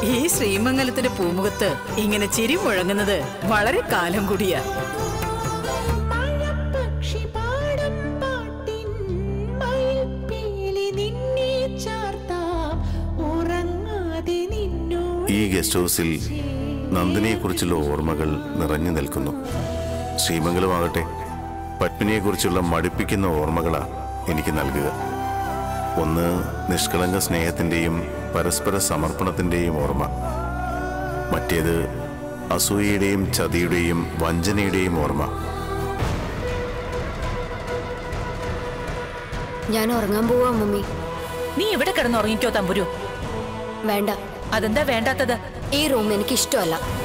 ഈ ശ്രീമംഗലത്തിന്റെ പൂമുഖത്ത് ഇങ്ങനെ ചിരി മുഴങ്ങുന്നത് വളരെ കാലം കൂടിയാ മഴപ്പക്ഷി പാടും പാട്ടിൻ മയിൽപ്പീലി നിന്നെ ചാർത്താം ഉറങ്ങാതെ നിന്നോ ഈ ഗസ്റ്റ് ഹൗസിൽ നന്ദിനിയെക്കുറിച്ചുള്ള ഓർമ്മകൾ നിറഞ്ഞു നിൽക്കുന്നു ശ്രീമംഗലമാകട്ടെ പത്മിനിയെക്കുറിച്ചുള്ള മടുപ്പിക്കുന്ന ഓർമ്മകളാ എനിക്ക് നൽകുക ഒന്ന് നിഷ്കളങ്ക സ്നേഹത്തിൻ്റെയും പരസ്പര സമർപ്പണത്തിൻ്റെയും ഓർമ്മ മറ്റേത് അസൂയയുടെയും ചതിയുടെയും വഞ്ചനയുടെയും ഓർമ്മ ഞാൻ ഉറങ്ങാൻ പോവാ മമ്മി നീ എവിടെ കിടന്നുറങ്ങിക്കോ തമ്പുരു വേണ്ട അതെന്താ വേണ്ടാത്തത് ഈ റൂം എനിക്ക് ഇഷ്ടമല്ല